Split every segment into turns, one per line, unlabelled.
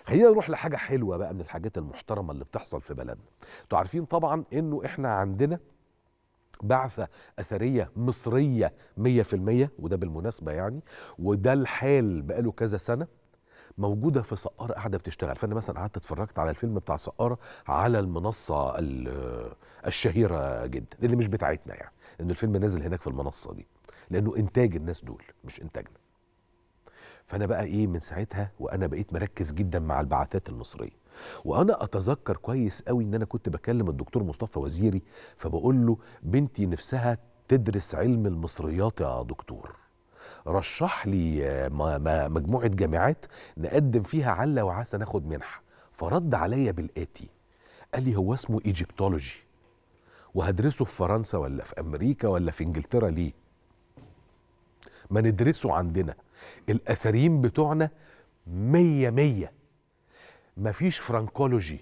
خلينا نروح لحاجه حلوه بقى من الحاجات المحترمه اللي بتحصل في بلدنا انتوا عارفين طبعا انه احنا عندنا بعثة أثرية مصرية 100% وده بالمناسبة يعني وده الحال بقاله كذا سنة موجودة في سقارة قاعدة بتشتغل فأنا مثلا قعدت اتفرجت على الفيلم بتاع سقارة على المنصة ال- الشهيرة جدا اللي مش بتاعتنا يعني لأن الفيلم نازل هناك في المنصة دي لأنه إنتاج الناس دول مش إنتاجنا فانا بقى ايه من ساعتها وانا بقيت مركز جدا مع البعثات المصريه وانا اتذكر كويس قوي ان انا كنت بكلم الدكتور مصطفى وزيري فبقول له بنتي نفسها تدرس علم المصريات يا دكتور رشح لي آه، م- م- مجموعه جامعات نقدم فيها عله وعسى ناخد منحه فرد عليا بالاتي قال لي هو اسمه ايجيبتولوجي وهدرسه في فرنسا ولا في امريكا ولا في انجلترا ليه ما ندرسه عندنا الاثريين بتوعنا مية مية مفيش فرانكولوجي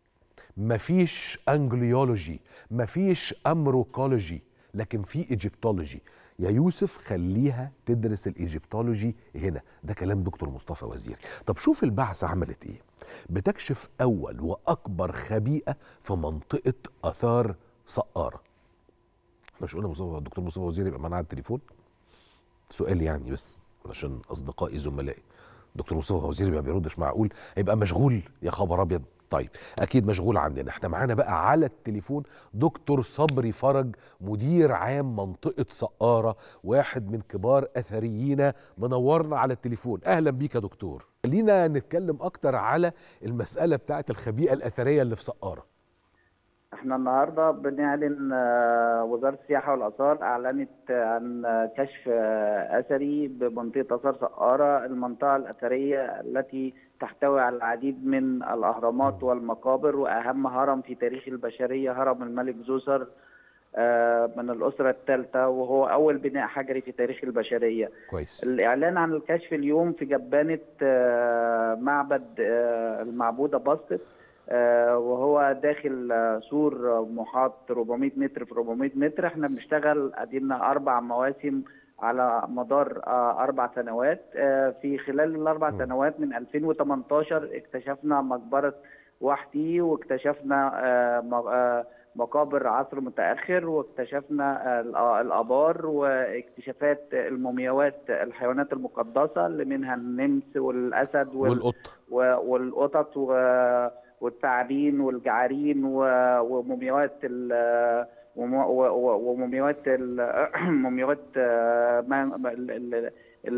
مفيش انجليولوجي مفيش امروكولوجي لكن في ايجيبتولوجي يا يوسف خليها تدرس الايجيبتولوجي هنا ده كلام دكتور مصطفى وزيري طب شوف البعثة عملت ايه بتكشف اول واكبر خبيئة في منطقة اثار سقارة احنا مش قلنا مصطفى الدكتور مصطفى وزيري يبقى معانا على التليفون سؤال يعني بس علشان اصدقائي زملائي دكتور مصطفى وزيري ما بيردش معقول هيبقى مشغول يا خبر ابيض طيب اكيد مشغول عندنا احنا معانا بقى على التليفون دكتور صبري فرج مدير عام منطقه سقاره واحد من كبار اثريين منورنا على التليفون اهلا بيك يا دكتور خلينا نتكلم اكتر على المساله بتاعه الخبيئه الاثريه اللي في سقاره
احنا النهارده بنعلن آه، وزاره السياحه والاثار اعلنت عن آه، كشف آه، اثري بمنطقه اثار سقاره المنطقه الاثريه التي تحتوي على العديد من الاهرامات والمقابر واهم هرم في تاريخ البشريه هرم الملك زوسر آه، من الاسره الثالثه وهو اول بناء حجري في تاريخ البشريه
كويس
الإعلان عن الكشف اليوم في جبانة آه، معبد آه، المعبودة باسطت آه، وهو داخل آه، سور محاط 400 متر في 400 متر احنا بنشتغل ادينا أربع مواسم على مدار آه، أربع سنوات آه، في خلال الأربع
م.
سنوات من 2018 اكتشفنا مقبرة وحدي واكتشفنا آه، م- آه، مقابر عصر متأخر واكتشفنا ال- الآبار واكتشافات المومياوات الحيوانات المقدسة اللي منها النمس والأسد وال-
والقطه
و- والقطط و- والثعابين والجعارين و- ومومياوات ال- ومو- و- و- ومومياوات ال- مومياوات آه، ما- ما- ال- ال-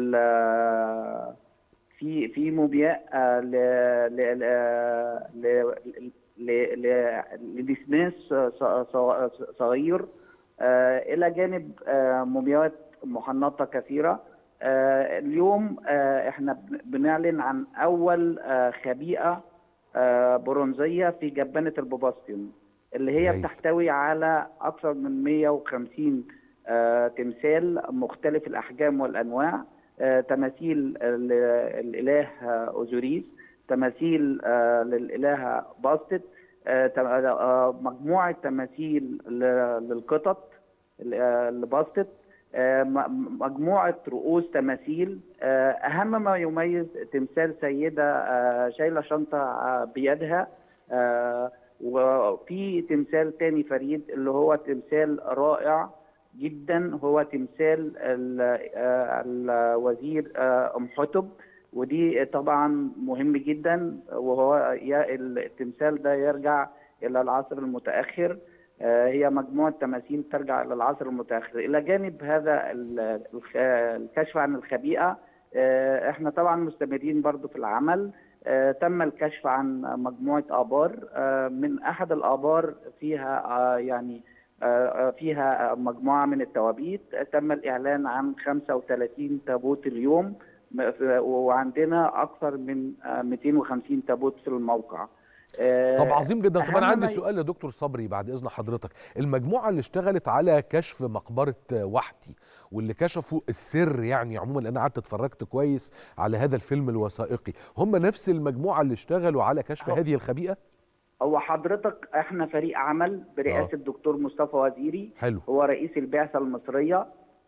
ال- في في مومياء آه، ل ل ل ل- ل- لدسماس ص- ص- صغير آه، الى جانب آه، مومياوات محنطه كثيره آه، اليوم آه، احنا بن- بنعلن عن اول آه، خبيئه آه، برونزيه في جبانه البوباستيون اللي هي
هايل.
بتحتوي على اكثر من 150 آه، تمثال مختلف الاحجام والانواع آه، تماثيل ال- الاله آه، اوزوريس تماثيل آه، للالهه باستت آه، تم- آه، مجموعه تماثيل ل- للقطط ال- آه، لباستت آه، م- مجموعه رؤوس تماثيل آه، اهم ما يميز تمثال سيده آه، شايله شنطه آه، بيدها آه، وفي تمثال تاني فريد اللي هو تمثال رائع جدا هو تمثال ال- آه، الوزير آه، ام حتب ودي طبعا مهم جدا وهو ي- التمثال ده يرجع الى العصر المتاخر آه، هي مجموعه تماثيل ترجع الى العصر المتاخر الى جانب هذا ال- الخ- الكشف عن الخبيئه آه، احنا طبعا مستمرين برضو في العمل آه، تم الكشف عن مجموعه ابار آه، من احد الابار فيها آه، يعني آه، آه، فيها مجموعه من التوابيت آه، تم الاعلان عن 35 تابوت اليوم م- ف- وعندنا اكثر من آه، 250 تابوت في الموقع آه،
طب عظيم جدا طب انا
أهم
عندي
ما ي-
سؤال لدكتور صبري بعد اذن حضرتك المجموعه اللي اشتغلت على كشف مقبره وحدي واللي كشفوا السر يعني عموما لان قعدت اتفرجت كويس على هذا الفيلم الوثائقي هم نفس المجموعه اللي اشتغلوا على كشف
أهو.
هذه الخبيئه
هو حضرتك احنا فريق عمل برئاسه الدكتور مصطفى وزيري
حلو
هو رئيس البعثه المصريه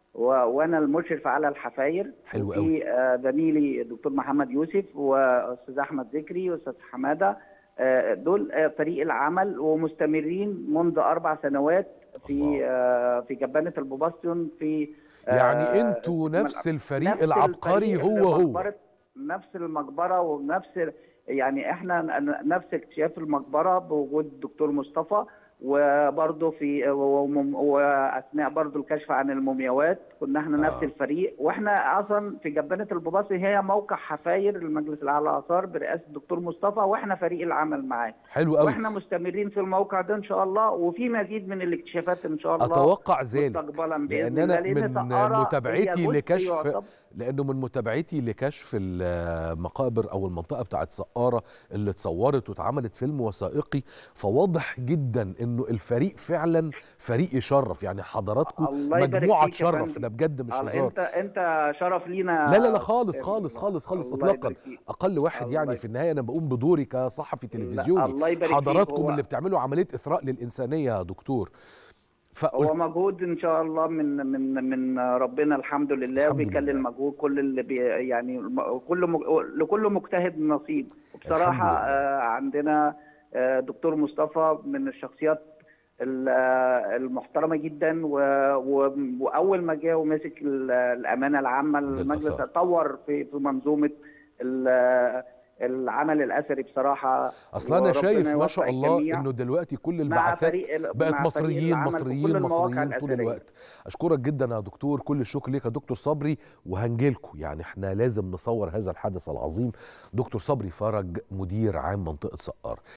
و- وانا المشرف على الحفاير
حلو
وفي آه، زميلي الدكتور محمد يوسف واستاذ احمد ذكري واستاذ حماده آه، دول آه، فريق العمل ومستمرين منذ اربع سنوات في
الله.
آه، في جبانه البوباستيون في آه،
يعني انتوا
اسم
نفس الفريق
نفس
العبقري
الفريق
هو
اللي
هو
مقبرة نفس المقبره ونفس يعني احنا ن- نفس اكتشاف المقبره بوجود الدكتور مصطفى وبرضه في ومم- واثناء برضه الكشف عن المومياوات كنا احنا نفس
آه.
الفريق واحنا اصلا في جبانه البوباصي هي موقع حفاير المجلس الاعلى للاثار برئاسه الدكتور مصطفى واحنا فريق العمل معاه
حلو قوي
واحنا مستمرين في الموقع ده ان شاء الله وفي مزيد من الاكتشافات ان شاء الله
اتوقع ذلك
مستقبلا
لان
باذن
انا
الله لأن
من
سقارة هي
متابعتي
جزء
لكشف
يعتبر-
لانه من متابعتي لكشف المقابر او المنطقه بتاعت سقاره اللي اتصورت واتعملت فيلم وثائقي فواضح جدا انه الفريق فعلا فريق يشرف يعني حضراتكم
الله يبارك
مجموعه
فيك يا
تشرف
فندم.
ده بجد مش
على-
هزار
انت انت شرف لينا
لا لا لا خالص خالص خالص خالص
الله
اطلاقا
يبارك فيك.
اقل واحد
الله
يعني
يبارك
في النهايه انا بقوم بدوري كصحفي
لا،
تلفزيوني
الله يبارك فيك.
حضراتكم
هو-
اللي بتعملوا عمليه اثراء للانسانيه يا دكتور
هو
فقلت
مجهود ان شاء الله من من من ربنا الحمد لله
الحمد
وبيكلل
لله.
مجهود كل اللي بي يعني م- كل مج... لكل مجتهد نصيب وبصراحه
الحمد لله.
آه، عندنا آه، دكتور مصطفى من الشخصيات ال- آه، المحترمه جدا و... و... واول ما جه ومسك ال- الامانه العامه المجلس
للآثار.
طور في في منظومه ال- العمل الاثري بصراحه
اصل انا
وربنا
شايف ما
يوفق
شاء الله
الجميع.
انه دلوقتي كل
مع
البعثات
فريق ال-
بقت
مع فريق
مصريين
العمل في كل
مصريين
المواقع
مصريين طول
الأثرية.
الوقت اشكرك جدا يا دكتور كل الشكر ليك يا دكتور صبري وهنجيلكم يعني احنا لازم نصور هذا الحدث العظيم دكتور صبري فرج مدير عام منطقه سقار